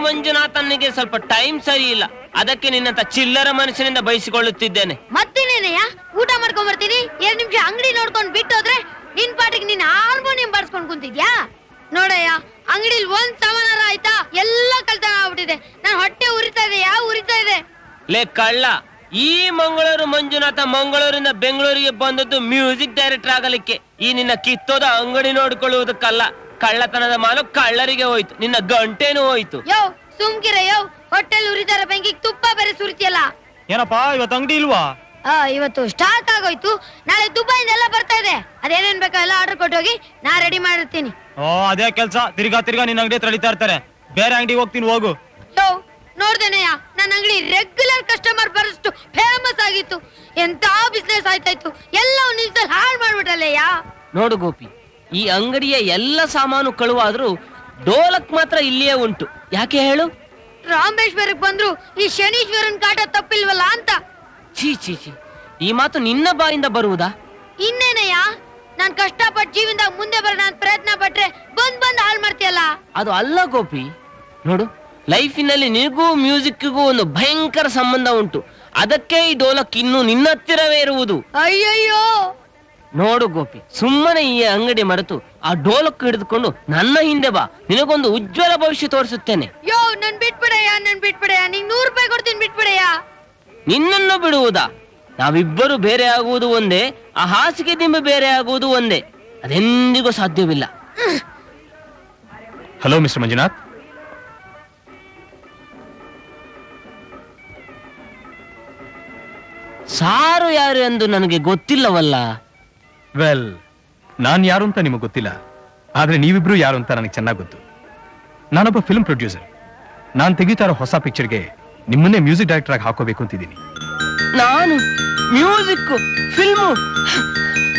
ಮಂಜುನಾಥನಿಗೆ ಸ್ವಲ್ಪ ಟೈಮ್ ಸರಿ ಇಲ್ಲ ಅದಕ್ಕೆ ನಿನ್ನಂತ ಚಿಲ್ಲರ ಮನುಷ್ಯನಿಂದ ಬಯಸಿಕೊಳ್ಳುತ್ತಿದ್ದೇನೆ ಮತ್ತೇನೇನಯ್ಯ ಊಟ ಮಾಡ್ಕೊಂಡ್ ಬರ್ತೀನಿ ಎರಡ್ ನಿಮಿಷ ಅಂಗಡಿ ನೋಡ್ಕೊಂಡ್ ಬಿಟ್ಟೋದ್ರೆ ನಿನ್ ಪಾಟಿಗೆ ನಿನ್ ಹಾರ್ಮೋನಿಯಂ ಬಾರ್ಸ್ಕೊಂಡ್ ಕುಂತಿದ್ಯಾ ನೋಡಯ್ಯ ಅಂಗಡಿಲಿ ಒಂದ್ ಸಾಮಾನಾರ ಆಯ್ತಾ ಎಲ್ಲ ಕಳ್ತನ ಆಗ್ಬಿಟ್ಟಿದೆ ನನ್ ಹೊಟ್ಟೆ ಉರಿತಾ ಇದೆ ಯಾವ ಉರಿತಾ ಇದೆ ಲೇ ಕಳ್ಳ ಈ ಮಂಗಳೂರು ಮಂಜುನಾಥ ಮಂಗಳೂರಿನ ಬೆಂಗಳೂರಿಗೆ ಬಂದದ್ದು ಮ್ಯೂಸಿಕ್ ಡೈರೆಕ್ಟರ್ ಆಗಲಿಕ್ಕೆ ಈ ನಿನ್ನ ಕಿತ್ತೋದ ಅಂಗಡಿ ನೋಡಿಕೊಳ್ಳುವುದಕ್ಕಲ್ಲ ಕಳ್ಳತನದ ಮಾಲು ಕಳ್ಳರಿಗೆ ಹೋಯ್ತು ನಿನ್ನ ಗಂಟೇನು ಹೋಯ್ತು ಯೋ ಸುಮ್ಕಿರ ಯೋ ಹೊಟ್ಟೆಲ್ ಉರಿತಾರ ಬೆಂಕಿಗೆ ತುಪ್ಪ ಬೇರೆ ಸುರಿತಿಯಲ್ಲ ಏನಪ್ಪಾ ಇವತ್ತು ಅಂಗಡಿ ಇಲ್ವಾ ಆ ಇವತ್ತು ಸ್ಟಾಕ್ ಆಗೋಯ್ತು ನಾಳೆ ದುಬೈಯಿಂದ ಎಲ್ಲ ಬರ್ತಾ ಇದೆ ಅದೇನೇನ್ ಬೇಕೋ ಎಲ್ಲ ಆರ್ಡರ್ ಕೊಟ್ಟೋಗಿ ನಾ ರೆಡಿ ಮಾಡಿರ್ತೀನಿ ಓ ಅದೇ ಕೆಲ್ಸ ತಿರ್ಗಾ ತಿರ್ಗಾ ನಿನ್ನ ಅಂಗಡಿ ಹತ್ರ ಎಳಿತಾ ಇರ್ತಾರೆ ಬೇರೆ ಅಂಗಡಿಗೆ ಹೋಗ್ತೀನಿ ಹೋಗು ಯೋ ನೋಡ್ದೇನೆಯ ನನ್ನ ಅಂಗಡಿ ರೆಗ್ಯುಲರ್ ಕಸ್ಟಮರ್ ಬರಷ್ಟು ಫೇಮಸ್ ಆಗಿತ್ತು ಎಂತ ಬಿಸ್ನೆಸ್ ಆಯ್ತಾಯ್ತು ಎಲ್ಲ ನಿಲ್ಸಲ್ಲಿ ಹಾಳು ಮಾಡ್ಬಿಟ್ರಲ್ಲಯ್ಯ ನೋಡು ಗೋಪಿ ಈ ಅಂಗಡಿಯ ಎಲ್ಲ ಸಾಮಾನು ಕಳುವಾದ್ರೂ ಡೋಲಕ್ ಮಾತ್ರ ಇಲ್ಲಿಯೇ ಉಂಟು ಯಾಕೆ ಹೇಳು ರಾಮೇಶ್ವರಕ್ಕೆ ಬಂದ್ರು ಈ ಶನೀಶ್ವರನ್ ಕಾಟ ತಪ್ಪಿಲ್ವಲ್ಲ ಅಂತ ಛೀ ಛೀ ಛೀ ಈ ಮಾತು ನಿನ್ನ ಬಾಯಿಂದ ಬರುವುದಾ ಇನ್ನೇನಯ್ಯ ನಾನ್ ಕಷ್ಟಪಟ್ಟು ಜೀವನದಾಗ ಮುಂದೆ ಬರೋಣ ಅಂತ ಪ್ರಯತ್ನ ಪಟ್ರೆ ಬಂದ್ ಬಂದ್ ಹಾಳು ಮಾಡ್ತೀಯಲ್ಲ ಅದು ಅಲ್ಲ ಗೋಪಿ ನೋಡು ಲೈಫಿನಲ್ಲಿ ನಿನಗೂ ಮ್ಯೂಸಿಕ್ಗೂ ಒಂದು ಭಯಂಕರ ಸಂಬಂಧ ಉಂಟು ಅದಕ್ಕೆ ಈ ಡೋಲಕ್ ಇನ್ನು ನಿನ್ನ ಹತ್ತಿರವೇ ಇರುವುದು ಅಯ್ಯಯ್ಯೋ ನೋಡು ಗೋಪಿ ಸುಮ್ಮನೆ ಈ ಅಂಗಡಿ ಮರೆತು ಆ ಡೋಲಕ್ ಹಿಡಿದುಕೊಂಡು ನನ್ನ ಹಿಂದೆ ಬಾ ನಿನಗೊಂದು ಉಜ್ವಲ ಭವಿಷ್ಯ ತೋರಿಸುತ್ತೇನೆ ಯೋ ನನ್ ಬಿಟ್ಬಿಡಯ್ಯ ನನ್ ಬಿಟ್ಬಿಡಯ್ಯ ನಿಂಗ್ ನೂರ್ ರೂಪಾಯಿ ಕೊಡ್ತೀನಿ ಬಿಟ್ಬಿಡಯ್ಯ ನಿನ್ನನ್ನು ಬಿಡುವುದಾ ನಾವಿಬ್ಬರು ಬೇರೆ ಆಗುವುದು ಒಂದೇ ಆ ಹಾಸಿಗೆ ದಿಂಬು ಬೇರೆ ಆಗುವುದು ಒಂದೇ ಅದೆಂದಿಗೂ ಸಾಧ್ಯವಿಲ್ಲ ಹಲೋ ಮಿಸ್ಟರ್ ಮಂಜುನಾಥ್ ಸಾರು ಯಾರು ಎಂದು ನನಗೆ ಗೊತ್ತಿಲ್ಲವಲ್ಲ ವೆಲ್ ನಾನ್ ಯಾರು ಅಂತ ನಿಮಗೆ ಗೊತ್ತಿಲ್ಲ ಆದ್ರೆ ನೀವಿಬ್ರು ಯಾರು ಅಂತ ನನಗೆ ಚೆನ್ನಾಗಿ ಗೊತ್ತು ನಾನೊಬ್ಬ ಫಿಲ್ಮ್ ಪ್ರೊಡ್ಯೂಸರ್ ನಾನ್ ತೆಗಿತಾ ಇರೋ ಹೊಸ ಪಿಕ್ಚರ್ಗೆ ನಿಮ್ಮನ್ನೇ ಮ್ಯೂಸಿಕ್ ಡೈರೆಕ್ಟರ್ ಆಗಿ ಹಾಕೋಬೇಕು ಅಂತಿದ್ದೀನಿ ನಾನು ಮ್ಯೂಸಿಕ್ ಫಿಲ್ಮು